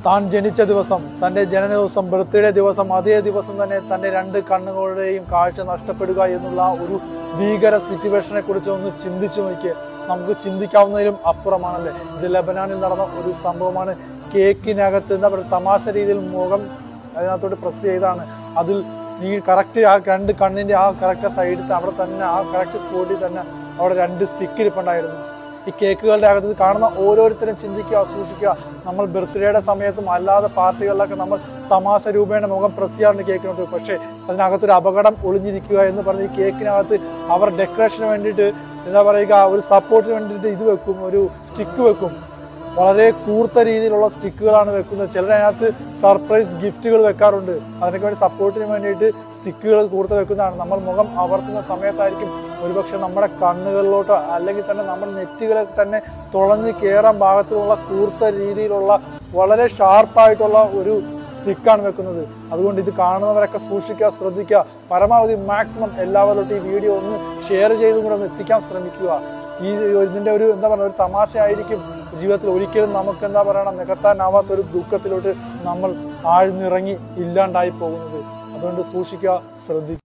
താൻ ജനിച്ച ദിവസം തൻ്റെ ജനന ദിവസം ബർത്ത്ഡേ ദിവസം അതേ ദിവസം തന്നെ തൻ്റെ രണ്ട് കണ്ണുകളുടെയും കാഴ്ച നഷ്ടപ്പെടുക എന്നുള്ള ആ ഒരു ഭീകര സിറ്റുവേഷനെ കുറിച്ച് ഒന്ന് ചിന്തിച്ചു നോക്കിയേ നമുക്ക് ചിന്തിക്കാവുന്നതിലും അപ്പുറമാണല്ലേ ഇത് ലബനാനിൽ നടന്ന ഒരു സംഭവമാണ് കേക്കിനകത്ത് എന്താ പറയുക തമാശ രീതിയിൽ മുഖം അതിനകത്തോട്ട് പ്രസ് ചെയ്താണ് അതിൽ നീ കറക്റ്റ് ആ രണ്ട് കണ്ണിൻ്റെ ആ കറക്റ്റ് സൈഡിൽ അവിടെ തന്നെ ആ കറക്റ്റ് സ്പോട്ടിൽ തന്നെ അവിടെ രണ്ട് സ്റ്റിക്ക് ഇരിപ്പുണ്ടായിരുന്നു ഈ കേക്കുകളുടെ അകത്ത് കാണുന്ന ഓരോരുത്തരും ചിന്തിക്കുക സൂക്ഷിക്കുക നമ്മൾ ബർത്ത്ഡേയുടെ സമയത്തും അല്ലാതെ പാർട്ടികളിലൊക്കെ നമ്മൾ തമാശ രൂപേണ മുഖം പ്രസ് ചെയ്യാറുണ്ട് കേക്കിനകത്ത് പക്ഷേ അതിനകത്തൊരു അപകടം ഒളിഞ്ഞിരിക്കുക എന്ന് പറഞ്ഞ് ഈ കേക്കിനകത്ത് അവർ ഡെക്കറേഷന് വേണ്ടിയിട്ട് എന്താ പറയുക ഒരു സപ്പോർട്ടിന് വേണ്ടിയിട്ട് ഇത് വെക്കും ഒരു സ്റ്റിക്ക് വെക്കും വളരെ കൂർത്ത രീതിയിലുള്ള സ്റ്റിക്കുകളാണ് വെക്കുന്നത് ചിലർ അതിനകത്ത് സർപ്രൈസ് ഗിഫ്റ്റുകൾ വെക്കാറുണ്ട് അതിനൊക്കെ വേണ്ടി സപ്പോർട്ടിന് വേണ്ടിയിട്ട് സ്റ്റിക്കുകൾ കൂർത്ത വെക്കുന്നതാണ് നമ്മൾ മുഖം അമർത്തുന്ന സമയത്തായിരിക്കും ഒരുപക്ഷെ നമ്മുടെ കണ്ണുകളിലോട്ടോ അല്ലെങ്കിൽ തന്നെ നമ്മുടെ നെറ്റുകളിൽ തന്നെ തുളഞ്ഞ് കയറാൻ ഭാഗത്തിലുള്ള കൂർത്ത രീതിയിലുള്ള വളരെ ഷാർപ്പായിട്ടുള്ള ഒരു സ്റ്റിക്കാണ് വെക്കുന്നത് അതുകൊണ്ട് ഇത് കാണുന്നവരൊക്കെ സൂക്ഷിക്കുക ശ്രദ്ധിക്കുക പരമാവധി മാക്സിമം എല്ലാവരോട്ടും ഈ വീഡിയോ ഒന്ന് ഷെയർ ചെയ്തും കൂടെ ഒന്ന് എത്തിക്കാൻ ശ്രമിക്കുക ഈ ഇതിൻ്റെ ഒരു എന്താ പറയുക ഒരു തമാശയായിരിക്കും ജീവിതത്തിൽ ഒരിക്കലും നമുക്ക് എന്താ പറയണം നികത്താനാവാത്ത ഒരു ദുഃഖത്തിലോട്ട് നമ്മൾ ആഴ്ന്നിറങ്ങി ഇല്ലാണ്ടായി പോകുന്നത് അതുകൊണ്ട് സൂക്ഷിക്കുക ശ്രദ്ധിക്കുക